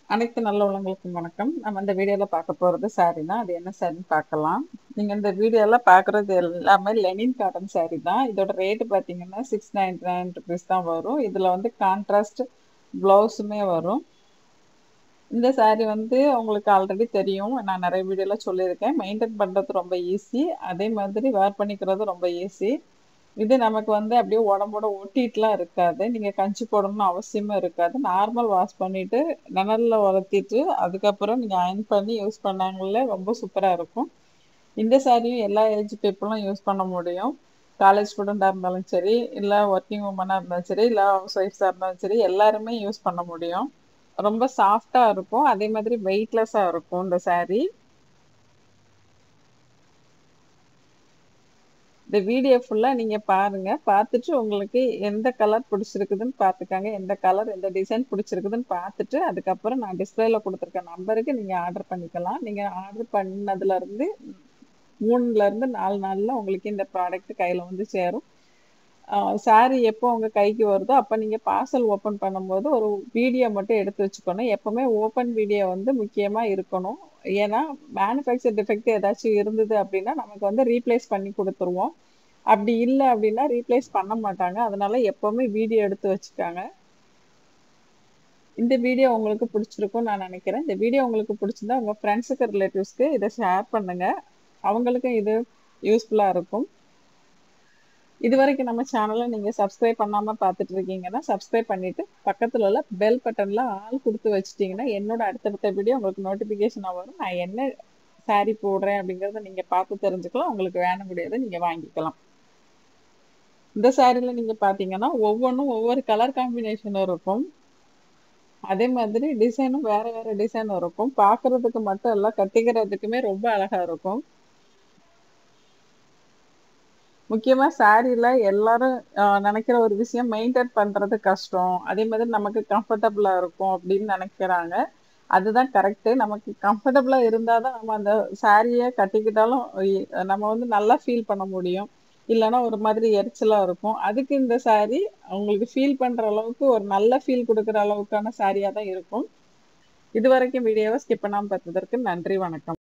அனைத்து நல்ல உள்ளவங்களுக்கும் வணக்கம் நம்ம இந்த வீடியோல பார்க்க போறது saree தான் அது என்ன சாரின்னு பார்க்கலாம் நீங்க இந்த வீடியோல பார்க்குறது எல்லாமே லெனின் காட்டன் saree தான் இதோட ரேட் பார்த்தீங்கன்னா சிக்ஸ் நைன்டி நைன் ருபீஸ் தான் வரும் இதுல வந்து கான்ட்ராஸ்ட் பிளவுஸுமே வரும் இந்த saree வந்து உங்களுக்கு ஆல்ரெடி தெரியும் நான் நிறைய வீடியோல சொல்லியிருக்கேன் மெயின்டைன் பண்றது ரொம்ப ஈஸி அதே மாதிரி வேர் பண்ணிக்கிறது ரொம்ப ஈஸி இது நமக்கு வந்து அப்படியே உடம்போட ஒட்டிட்டுலாம் இருக்காது நீங்க கஞ்சி போடணும்னு அவசியமே இருக்காது நார்மல் வாஷ் பண்ணிட்டு நிழல்ல வளர்த்திட்டு அதுக்கப்புறம் நீங்க அயன் பண்ணி யூஸ் பண்ணாங்களே ரொம்ப சூப்பரா இருக்கும் இந்த சாரியும் எல்லா ஏஜ் பீப்புளும் யூஸ் பண்ண முடியும் காலேஜ் ஸ்டூடெண்டாக இருந்தாலும் சரி இல்லை ஒர்க்கிங் உமனாக இருந்தாலும் சரி இல்லை ஹவுஸ் ஒய்ஃப்ஸாக இருந்தாலும் சரி எல்லாருமே யூஸ் பண்ண முடியும் ரொம்ப சாஃப்டாக இருக்கும் அதே மாதிரி வெயிட்லெஸ்ஸாக இருக்கும் இந்த saree இந்த வீடியோ ஃபுல்லாக நீங்கள் பாருங்க பார்த்துட்டு உங்களுக்கு எந்த கலர் பிடிச்சிருக்குதுன்னு பார்த்துக்கங்க எந்த கலர் எந்த டிசைன் பிடிச்சிருக்குதுன்னு பார்த்துட்டு அதுக்கப்புறம் நான் டிஸ்பிளேல கொடுத்துருக்க நம்பருக்கு நீங்கள் ஆர்டர் பண்ணிக்கலாம் நீங்கள் ஆர்டர் பண்ணதுலேருந்து மூணுலேருந்து நாலு நாளில் உங்களுக்கு இந்த ப்ராடக்ட் கையில் வந்து சேரும் சாரி எப்போ உங்கள் கைக்கு வருதோ அப்போ நீங்கள் பார்சல் ஓப்பன் பண்ணும்போது ஒரு வீடியோ மட்டும் எடுத்து வச்சுக்கணும் எப்போவுமே ஓப்பன் வீடியோ வந்து முக்கியமாக இருக்கணும் ஏன்னா மேனுஃபேக்சர் டிஃபெக்ட் ஏதாச்சும் இருந்தது அப்படின்னா நமக்கு வந்து ரீப்ளேஸ் பண்ணி கொடுத்துருவோம் அப்படி இல்லை அப்படின்னா ரீப்ளேஸ் பண்ண மாட்டாங்க அதனால எப்போவுமே வீடியோ எடுத்து வச்சுக்காங்க இந்த வீடியோ உங்களுக்கு பிடிச்சிருக்கும் நான் நினைக்கிறேன் இந்த வீடியோ உங்களுக்கு பிடிச்சிருந்தா உங்கள் ஃப்ரெண்ட்ஸுக்கு ரிலேட்டிவ்ஸ்க்கு இதை ஷேர் பண்ணுங்க அவங்களுக்கும் இது யூஸ்ஃபுல்லாக இருக்கும் இது வரைக்கும் நம்ம சேனலை நீங்கள் சப்ஸ்கிரைப் பண்ணாமல் பார்த்துட்டு இருக்கீங்கன்னா சப்ஸ்கிரைப் பண்ணிட்டு பக்கத்தில் உள்ள பெல் பட்டனில் ஆள் கொடுத்து வச்சிட்டிங்கன்னா என்னோட அடுத்தடுத்த வீடியோ உங்களுக்கு நோட்டிஃபிகேஷனாக வரும் நான் என்ன சாரீ போடுறேன் அப்படிங்கிறத நீங்கள் பார்த்து தெரிஞ்சுக்கலாம் உங்களுக்கு வேணும் முடியாத நீங்கள் வாங்கிக்கலாம் இந்த சாரியில் நீங்கள் பார்த்தீங்கன்னா ஒவ்வொன்றும் ஒவ்வொரு கலர் காம்பினேஷனும் இருக்கும் அதே மாதிரி டிசைனும் வேற வேற டிசைன் இருக்கும் பார்க்கறதுக்கு மட்டும் இல்லை கட்டிக்கிறதுக்குமே ரொம்ப அழகா இருக்கும் முக்கியமா சாரியில எல்லாரும் நினைக்கிற ஒரு விஷயம் மெயின்டைன் பண்றது கஷ்டம் அதே மாதிரி நமக்கு கம்ஃபர்டபுளா இருக்கும் அப்படின்னு நினைக்கிறாங்க அதுதான் கரெக்டு நமக்கு கம்ஃபர்டபுளா இருந்தாதான் நம்ம அந்த சாரியை கட்டிக்கிட்டாலும் நம்ம வந்து நல்லா ஃபீல் பண்ண முடியும் இல்லைன்னா ஒரு மாதிரி எரிச்சலா இருக்கும் அதுக்கு இந்த சாரி அவங்களுக்கு ஃபீல் பண்ற அளவுக்கு ஒரு நல்ல ஃபீல் கொடுக்குற அளவுக்கான சாரியா தான் இருக்கும் இது வரைக்கும் வீடியோவை ஸ்கிப் பண்ணாமல் பார்த்ததற்கு நன்றி வணக்கம்